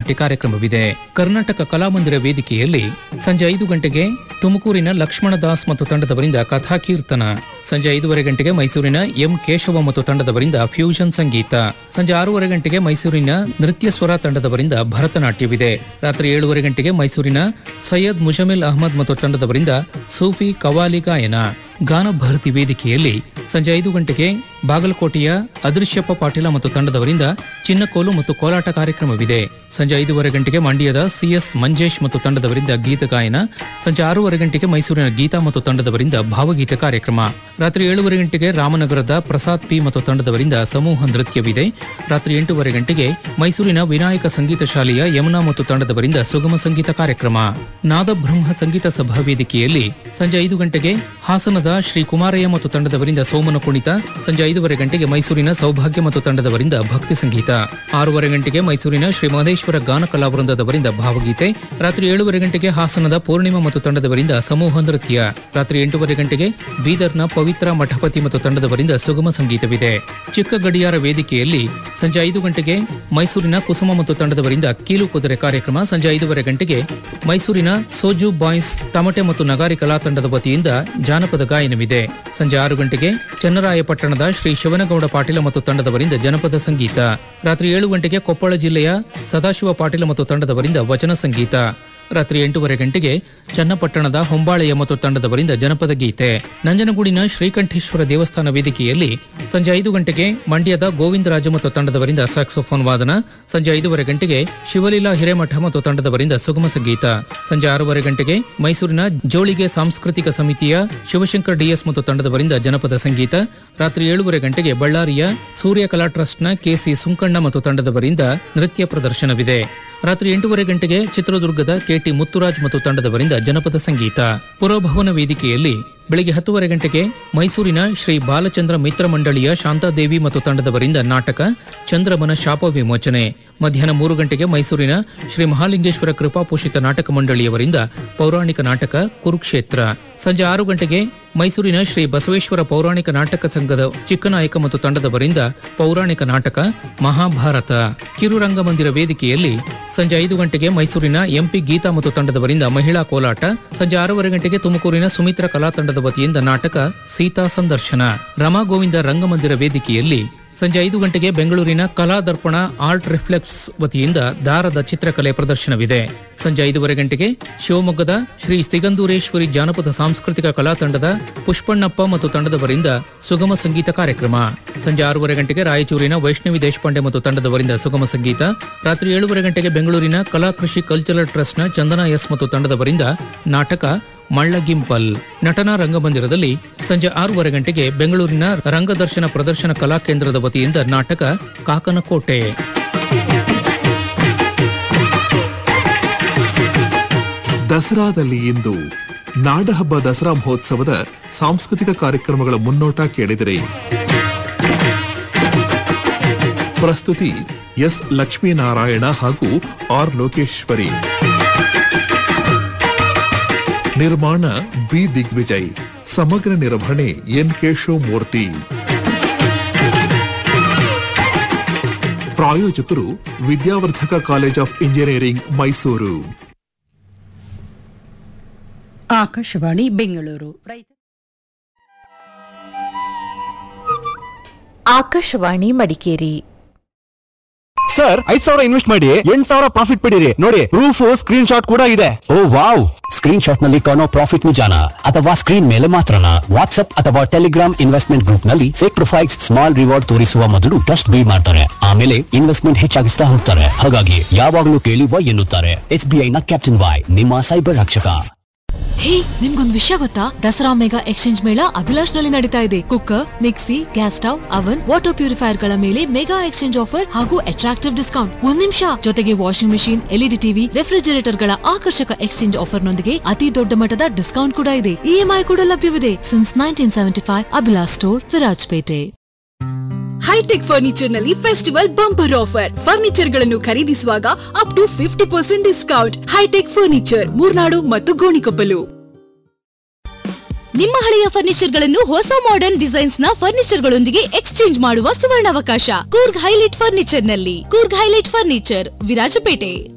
ಭರತನಾಟ್ಯ ಕಾರ್ಯಕ್ರಮವಿದೆ ಕರ್ನಾಟಕ ಕಲಾಮಂದಿರ ವೇದಿಕೆಯಲ್ಲಿ ಸಂಜೆ ಐದು ಗಂಟೆಗೆ ತುಮಕೂರಿನ ಲಕ್ಷ್ಮಣದಾಸ್ ಮತ್ತು ತಂಡದವರಿಂದ ಕಥಾಕೀರ್ತನ ಸಂಜೆ ಐದೂವರೆ ಗಂಟೆಗೆ ಮೈಸೂರಿನ ಎಂ ಕೇಶವ ಮತ್ತು ತಂಡದವರಿಂದ ಫ್ಯೂಷನ್ ಸಂಗೀತ ಸಂಜೆ ಆರೂವರೆ ಗಂಟೆಗೆ ಮೈಸೂರಿನ ನೃತ್ಯ ಸ್ವರ ತಂಡದವರಿಂದ ಭರತನಾಟ್ಯವಿದೆ ರಾತ್ರಿ ಏಳುವರೆ ಗಂಟೆಗೆ ಮೈಸೂರಿನ ಸೈಯದ್ ಮುಜಮಿಲ್ ಅಹಮದ್ ಮತ್ತು ತಂಡದವರಿಂದ ಸೂಫಿ ಕವಾಲಿ ಗಾಯನ ಗಾನ ಭಾರತಿ ವೇದಿಕೆಯಲ್ಲಿ ಸಂಜೆ ಐದು ಗಂಟೆಗೆ ಬಾಗಲಕೋಟೆಯ ಅದೃಶ್ಯಪ್ಪ ಪಾಟೀಲ ಮತ್ತು ತಂಡದವರಿಂದ ಚಿನ್ನಕೋಲು ಮತ್ತು ಕೋಲಾಟ ಕಾರ್ಯಕ್ರಮವಿದೆ ಸಂಜೆ ಐದೂವರೆ ಗಂಟೆಗೆ ಮಂಡ್ಯದ ಸಿಎಸ್ ಮಂಜೇಶ್ ಮತ್ತು ತಂಡದವರಿಂದ ಗೀತ ಗಾಯನ ಸಂಜೆ ಆರೂವರೆ ಗಂಟೆಗೆ ಮೈಸೂರಿನ ಗೀತಾ ಮತ್ತು ತಂಡದವರಿಂದ ಭಾವಗೀತೆ ಕಾರ್ಯಕ್ರಮ ರಾತ್ರಿ ಏಳುವರೆ ಗಂಟೆಗೆ ರಾಮನಗರದ ಪ್ರಸಾದ್ ಪಿ ಮತ್ತು ತಂಡದವರಿಂದ ಸಮೂಹ ನೃತ್ಯವಿದೆ ರಾತ್ರಿ ಎಂಟೂವರೆ ಗಂಟೆಗೆ ಮೈಸೂರಿನ ವಿನಾಯಕ ಸಂಗೀತ ಶಾಲೆಯ ಯಮುನಾ ಮತ್ತು ತಂಡದವರಿಂದ ಸುಗಮ ಸಂಗೀತ ಕಾರ್ಯಕ್ರಮ ನಾದಬ್ರಹ್ಮ ಸಂಗೀತ ಸಭಾ ವೇದಿಕೆಯಲ್ಲಿ ಸಂಜೆ ಐದು ಗಂಟೆಗೆ ಹಾಸನದ ಶ್ರೀ ಕುಮಾರಯ್ಯ ಮತ್ತು ತಂಡದವರಿಂದ ಸೋಮನ ಕುಣಿತ ಸಂಜೆ ಐದೂವರೆ ಗಂಟೆಗೆ ಮೈಸೂರಿನ ಸೌಭಾಗ್ಯ ಮತ್ತು ತಂಡದವರಿಂದ ಭಕ್ತಿ ಸಂಗೀತ ಆರೂವರೆ ಗಂಟೆಗೆ ಮೈಸೂರಿನ ಶ್ರೀ ಮಹದೇಶ್ವರ ಗಾನ ಕಲಾವೃಂದದವರಿಂದ ಭಾವಗೀತೆ ರಾತ್ರಿ ಏಳುವರೆ ಗಂಟೆಗೆ ಹಾಸನದ ಪೂರ್ಣಿಮಾ ಮತ್ತು ತಂಡದವರಿಂದ ಸಮೂಹ ನೃತ್ಯ ರಾತ್ರಿ ಎಂಟೂವರೆ ಗಂಟೆಗೆ ಬೀದರ್ನ ಪವಿತ್ರ ಮಠಪತಿ ಮತ್ತು ತಂಡದವರಿಂದ ಸುಗಮ ಸಂಗೀತವಿದೆ ಚಿಕ್ಕ ಗಡಿಯಾರ ವೇದಿಕೆಯಲ್ಲಿ ಸಂಜೆ ಐದು ಗಂಟೆಗೆ ಮೈಸೂರಿನ ಕುಸುಮ ಮತ್ತು ತಂಡದವರಿಂದ ಕೀಲು ಕುದುರೆ ಕಾರ್ಯಕ್ರಮ ಸಂಜೆ ಐದೂವರೆ ಗಂಟೆಗೆ ಮೈಸೂರಿನ ಸೋಜು ಬಾಯ್ಸ್ ತಮಟೆ ಮತ್ತು ನಗಾರಿ ಕಲಾ ತಂಡದ ವತಿಯಿಂದ ಜಾನಪದ ಗಾಯನವಿದೆ ಸಂಜೆ ಆರು ಗಂಟೆಗೆ ಚನ್ನರಾಯಪಟ್ಟಣದ ಶ್ರೀ ಶಿವನಗೌಡ ಪಾಟೀಲ ಮತ್ತು ತಂಡದವರಿಂದ ಜನಪದ ಸಂಗೀತ ರಾತ್ರಿ ಏಳು ಗಂಟೆಗೆ ಕೊಪ್ಪಳ ಜಿಲ್ಲೆಯ ಸದಾಶಿವ ಪಾಟೀಲ ಮತ್ತು ತಂಡದವರಿಂದ ವಚನ ಸಂಗೀತ ರಾತ್ರಿ ಎಂಟೂವರೆ ಗಂಟೆಗೆ ಚನ್ನಪಟ್ಟಣದ ಹೊಂಬಾಳೆಯ ಮತ್ತು ತಂಡದವರಿಂದ ಜನಪದ ಗೀತೆ ನಂಜನಗೂಡಿನ ಶ್ರೀಕಂಠೇಶ್ವರ ದೇವಸ್ಥಾನ ವೇದಿಕೆಯಲ್ಲಿ ಸಂಜೆ ಐದು ಗಂಟೆಗೆ ಮಂಡ್ಯದ ಗೋವಿಂದರಾಜ ಮತ್ತು ತಂಡದವರಿಂದ ಸ್ಯಾಕ್ಸೋಫೋನ್ ವಾದನ ಸಂಜೆ ಐದೂವರೆ ಗಂಟೆಗೆ ಶಿವಲೀಲಾ ಹಿರೇಮಠ ಮತ್ತು ತಂಡದವರಿಂದ ಸುಗಮ ಸಂಗೀತ ಸಂಜೆ ಆರೂವರೆ ಗಂಟೆಗೆ ಮೈಸೂರಿನ ಜೋಳಿಗೆ ಸಾಂಸ್ಕೃತಿಕ ಸಮಿತಿಯ ಶಿವಶಂಕರ್ ಡಿಎಸ್ ಮತ್ತು ತಂಡದವರಿಂದ ಜನಪದ ಸಂಗೀತ ರಾತ್ರಿ ಏಳುವರೆ ಗಂಟೆಗೆ ಬಳ್ಳಾರಿಯ ಸೂರ್ಯ ಕಲಾ ಟ್ರಸ್ಟ್ನ ಕೆಸಿ ಸುಂಕಣ್ಣ ಮತ್ತು ತಂಡದವರಿಂದ ನೃತ್ಯ ಪ್ರದರ್ಶನವಿದೆ ರಾತ್ರಿ ಎಂಟೂವರೆ ಗಂಟೆಗೆ ಚಿತ್ರದುರ್ಗದ ಕೆಟಿ ಮುತ್ತುರಾಜ್ ಮತ್ತು ತಂಡದವರಿಂದ ಜನಪದ ಸಂಗೀತ ಪುರಭವನ ವೇದಿಕೆಯಲ್ಲಿ ಬೆಳಗ್ಗೆ ಹತ್ತುವರೆ ಗಂಟೆಗೆ ಮೈಸೂರಿನ ಶ್ರೀ ಬಾಲಚಂದ್ರ ಮಿತ್ರ ಮಂಡಳಿಯ ಶಾಂತಾದೇವಿ ಮತ್ತು ತಂಡದವರಿಂದ ನಾಟಕ ಚಂದ್ರಮನ ಶಾಪ ವಿಮೋಚನೆ ಮಧ್ಯಾಹ್ನ ಮೂರು ಗಂಟೆಗೆ ಮೈಸೂರಿನ ಶ್ರೀ ಮಹಾಲಿಂಗೇಶ್ವರ ಕೃಪಾಪೋಷಿತ ನಾಟಕ ಮಂಡಳಿಯವರಿಂದ ಪೌರಾಣಿಕ ನಾಟಕ ಕುರುಕ್ಷೇತ್ರ ಸಂಜೆ ಆರು ಗಂಟೆಗೆ ಮೈಸೂರಿನ ಶ್ರೀ ಬಸವೇಶ್ವರ ಪೌರಾಣಿಕ ನಾಟಕ ಸಂಘದ ಚಿಕ್ಕನಾಯಕ ಮತ್ತು ತಂಡದವರಿಂದ ಪೌರಾಣಿಕ ನಾಟಕ ಮಹಾಭಾರತ ಕಿರುರಂಗಮಂದಿರ ವೇದಿಕೆಯಲ್ಲಿ ಸಂಜೆ ಐದು ಗಂಟೆಗೆ ಮೈಸೂರಿನ ಎಂಪಿ ಗೀತಾ ಮತ್ತು ತಂಡದವರಿಂದ ಮಹಿಳಾ ಕೋಲಾಟ ಸಂಜೆ ಆರೂವರೆ ಗಂಟೆಗೆ ತುಮಕೂರಿನ ಸುಮಿತ್ರ ಕಲಾ ತಂಡದ ವತಿಯಿಂದ ನಾಟಕ ಸೀತಾ ಸಂದರ್ಶನ ರಮಾ ಗೋವಿಂದ ರಂಗಮಂದಿರ ವೇದಿಕೆಯಲ್ಲಿ ಸಂಜೆ ಐದು ಗಂಟೆಗೆ ಬೆಂಗಳೂರಿನ ಕಲಾ ದರ್ಪಣ ಆರ್ಟ್ ರಿಫ್ಲೆಕ್ಸ್ ವತಿಯಿಂದ ದಾರದ ಚಿತ್ರಕಲೆ ಪ್ರದರ್ಶನವಿದೆ ಸಂಜೆ ಐದೂವರೆ ಗಂಟೆಗೆ ಶಿವಮೊಗ್ಗದ ಶ್ರೀ ಸಿಗಂದೂರೇಶ್ವರಿ ಜಾನಪದ ಸಾಂಸ್ಕೃತಿಕ ಕಲಾ ತಂಡದ ಪುಷ್ಪಣ್ಣಪ್ಪ ಮತ್ತು ತಂಡದವರಿಂದ ಸುಗಮ ಸಂಗೀತ ಕಾರ್ಯಕ್ರಮ ಸಂಜೆ ಆರೂವರೆ ಗಂಟೆಗೆ ರಾಯಚೂರಿನ ವೈಷ್ಣವಿ ದೇಶಪಾಂಡೆ ಮತ್ತು ತಂಡದವರಿಂದ ಸುಗಮ ಸಂಗೀತ ರಾತ್ರಿ ಏಳುವರೆ ಗಂಟೆಗೆ ಬೆಂಗಳೂರಿನ ಕಲಾ ಕೃಷಿ ಕಲ್ಚರಲ್ ಟ್ರಸ್ಟ್ನ ಚಂದನ ಎಸ್ ಮತ್ತು ತಂಡದವರಿಂದ ನಾಟಕ ಮಳ್ಳಗಿಂಪಲ್ ನಟನಾ ರಂಗಮಂದಿರದಲ್ಲಿ ಸಂಜೆ ಆರೂವರೆ ಗಂಟೆಗೆ ಬೆಂಗಳೂರಿನ ರಂಗದರ್ಶನ ಪ್ರದರ್ಶನ ಕಲಾ ಕೇಂದ್ರದ ವತಿಯಿಂದ ನಾಟಕ ಕಾಕನಕೋಟೆ ದಸರಾದಲ್ಲಿ ಇಂದು ನಾಡಹಬ್ಬ ದಸರಾ ಮಹೋತ್ಸವದ ಸಾಂಸ್ಕೃತಿಕ ಕಾರ್ಯಕ್ರಮಗಳ ಮುನ್ನೋಟ ಕೇಳಿದರೆ ಪ್ರಸ್ತುತಿ ಎಸ್ ಲಕ್ಷ್ಮೀನಾರಾಯಣ ಹಾಗೂ ಆರ್ ಲೋಕೇಶ್ವರಿ ನಿರ್ಮಾಣ ಬಿ ದಿಗ್ವಿಜಯ್ ಸಮಗ್ರ ನಿರ್ವಹಣೆ ಎನ್ ಕೇಶವಮೂರ್ತಿ ಪ್ರಾಯೋಜಕರು Vidyavardhaka college of engineering Mysuru Akashvani Bengaluru ರೈತ ಆಕಾಶವಾಣಿ ಮಡಿಕೇರಿ ಸರ್ ಐದ್ ಸಾವಿರ ಇನ್ವೆಸ್ಟ್ ಮಾಡಿ ಎಂಟ್ ಸಾವಿರ ಪ್ರಾಫಿಟ್ ಪಡೀರಿ ನೋಡಿ ಪ್ರೂಫ್ ಸ್ಕ್ರೀನ್ ಶಾಟ್ ಕೂಡ ಇದೆ ಓ ವಾವ್ ಸ್ಕ್ರೀನ್ ಶಾಟ್ ನಲ್ಲಿ ಕಾಣೋ ಪ್ರಾಫಿಟ್ ನಿಜಾನ ಅಥವಾ ಸ್ಕ್ರೀನ್ ಮೇಲೆ ಮಾತ್ರನಾ ವಾಟ್ಸ್ಆಪ್ ಅಥವಾ ಟೆಲಿಗ್ರಾಮ್ ಇನ್ವೆಸ್ಟ್ಮೆಂಟ್ ಗ್ರೂಪ್ ನಲ್ಲಿ ಫೇಕ್ ಪ್ರೊಫೈಲ್ಸ್ ಸ್ಮಾಲ್ ರಿವಾರ್ಡ್ ತೋರಿಸುವ ಮೊದಲು ಟ್ರಸ್ಟ್ ಬೀಳ್ ಮಾಡ್ತಾರೆ ಆಮೇಲೆ ಇನ್ವೆಸ್ಟ್ಮೆಂಟ್ ಹೆಚ್ಚಾಗಿಸ್ತಾ ಹೋಗ್ತಾರೆ ಹಾಗಾಗಿ ಯಾವಾಗಲೂ ಕೇಳಿ ವೈ ಎನ್ನುತ್ತಾರೆ ಎಸ್ ಬಿ ಐ ನ ಕ್ಯಾಪ್ಟನ್ ವೈ ನಿಮ್ಮ ಸೈಬರ್ ರಕ್ಷಕ ಹೇ ನಿಮ್ಗೊಂದ್ ವಿಷಯ ಗೊತ್ತಾ ದಸರಾ ಮೆಗಾ ಎಕ್ಸ್ಚೇಂಜ್ ಮೇಳ ಅಭಿಲಾಷ್ ನಲ್ಲಿ ನಡೀತಾ ಇದೆ cooker mixie gas stove oven water purifier ಗಳ ಮೇಲೆ ಮೆಗಾ ಎಕ್ಸ್ಚೇಂಜ್ ಆಫರ್ ಹಾಗೂ ಅಟ್ರಾಕ್ಟಿವ್ ಡಿಸ್ಕೌಂಟ್ ಒಂದ್ ನಿಮಿಷ ಜೊತೆಗೆ washing machine LED TV refrigerator ಗಳ ಆಕರ್ಷಕ ಎಕ್ಸ್ಚೇಂಜ್ ಆಫರ್ ನೊಂದಿಗೆ ಅತಿ ದೊಡ್ಡ ಮಟ್ಟದ ಡಿಸ್ಕೌಂಟ್ ಕೂಡ ಇದೆ ಇಎಂಐ ಕೂಡ ಲಭ್ಯವಿದೆ since nineteen seventy five Abhilash store Virajpet hi tech furniture ನಲ್ಲಿ ಫೆಸ್ಟಿವಲ್ ಬಂಪರ್ ಆಫರ್ ಫರ್ನಿಚರ್ ಗಳನ್ನು ಖರೀದಿಸುವಾಗ up to fifty percent discount hi tech furniture Murnad ಮತ್ತು ಗೋಣಿಕೊಪ್ಪಲು ನಿಮ್ಮ ಹಳೆಯ ಫರ್ನಿಚರ್ ಗಳನ್ನು ಹೊಸ ಮಾಡರ್ನ್ ಡಿಸೈನ್ಸ್ ನ ಫರ್ನಿಚರ್ ಗಳೊಂದಿಗೆ ಎಕ್ಸ್ಚೇಂಜ್ ಮಾಡುವ ಸುವರ್ಣಾವಕಾಶ ಕೂರ್ಗ್ ಹೈಲೈಟ್ ಫರ್ನಿಚರ್ ನಲ್ಲಿ ಕೂರ್ಗ್ ಹೈಲೈಟ್ ಫರ್ನಿಚರ್ ವಿರಾಜಪೇಟೆ